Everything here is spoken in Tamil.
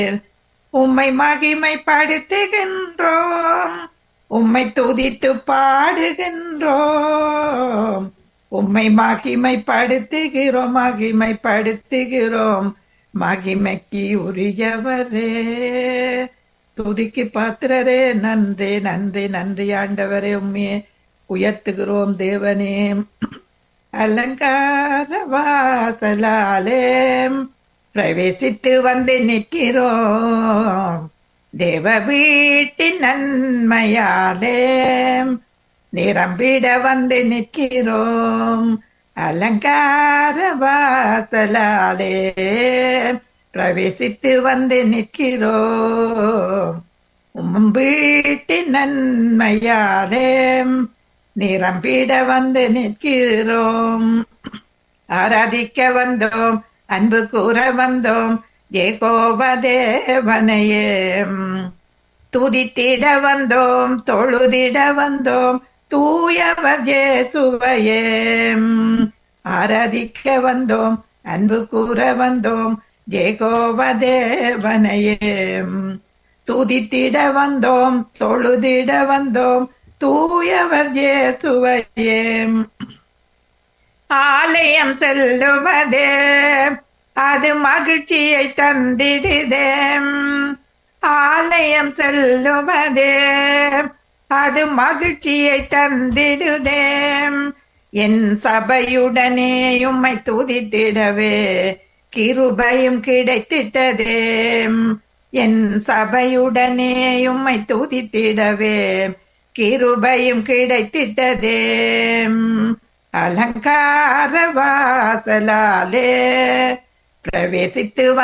உம்மை மகிமைப்படுத்துகின்றோம் உம்மை துதித்து பாடுகின்றோம் உம்மை மகிமைப்படுத்துகிறோம் மகிமைப்படுத்துகிறோம் மகிமைக்கு உரியவரே துதிக்கு பாத்திரரே நன்றி நன்றி நன்றி ஆண்டவரே உண்மையே உயர்த்துகிறோம் தேவனே அலங்கார வாசலாலே பிரவேசித்து வந்து நிற்கிறோம் தேவ வீட்டின் நன்மையாலே நிரம்பிட வந்து நிற்கிறோம் அலங்கார வாசலாலே பிரவேசித்து வந்து நிற்கிறோம் உம் வீட்டின் நன்மையாலே நிரம்பிட வந்து நிற்கிறோம் ஆராதிக்க வந்தோம் அன்பு கூற வந்தோம் ஏகோப தேவனையே துதித்திட வந்தோம் தொழுதிட வந்தோம் தூயவர் இயேசுவையே ஆராதிக்க வந்தோம் அன்பு கூற வந்தோம் ஏகோப தேவனையே துதித்திட வந்தோம் தொழுதிட வந்தோம் தூயவர் இயேசுவையே ஆலயம் செல்லுவதே அது மகிழ்ச்சியை தந்திடுதே ஆலயம் செல்லுவதே அது மகிழ்ச்சியை தந்திடுதே என் சபையுடனே உம்மை துதித்திடவே கிருபையும் கிடைத்திட்டதே என் சபையுடனே உம்மை துதித்திடவே கிருபையும் கிடைத்திட்டதே அலங்கார வாசலாலே பிரவேசித்து